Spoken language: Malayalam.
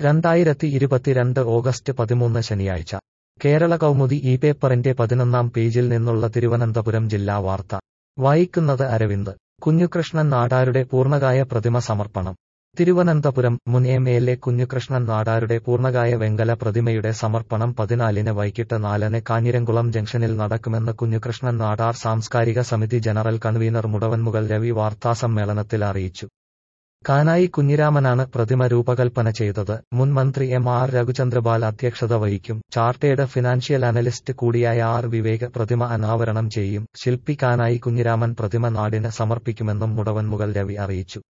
രണ്ടായിരത്തി ഇരുപത്തിരണ്ട് ഓഗസ്റ്റ് പതിമൂന്ന് ശനിയാഴ്ച കേരള കൗമുദി ഈ പേപ്പറിന്റെ പതിനൊന്നാം പേജിൽ നിന്നുള്ള തിരുവനന്തപുരം ജില്ലാ വാർത്ത വായിക്കുന്നത് അരവിന്ദ് കുഞ്ഞുകൃഷ്ണൻ നാടാരുടെ പൂർണ്ണകായ പ്രതിമ സമർപ്പണം തിരുവനന്തപുരം മുൻ എം എൽ എ കുഞ്ഞുകൃഷ്ണൻ നാടാരുടെ പൂർണ്ണകായ വെങ്കല പ്രതിമയുടെ സമർപ്പണം പതിനാലിന് വൈകിട്ട് നാലിന് കാഞ്ഞിരംകുളം ജംഗ്ഷനിൽ നടക്കുമെന്ന് കുഞ്ഞുകൃഷ്ണൻ നാടാർ സാംസ്കാരിക സമിതി ജനറൽ കൺവീനർ മുടവൻമുകൾ രവി വാർത്താസമ്മേളനത്തിൽ അറിയിച്ചു കാനായി കുഞ്ഞിരാമനാണ് പ്രതിമ രൂപകൽപ്പന ചെയ്തത് മുൻ മന്ത്രി എം ആർ രഘുചന്ദ്രപാൽ അധ്യക്ഷത വഹിക്കും ചാർട്ടേഡ് ഫിനാൻഷ്യൽ അനലിസ്റ്റ് കൂടിയായ ആർ വിവേക് പ്രതിമ അനാവരണം ചെയ്യും ശില്പി കാനായി കുഞ്ഞിരാമൻ പ്രതിമ നാടിന് സമർപ്പിക്കുമെന്നും മുടവൻമുകൾ രവി അറിയിച്ചു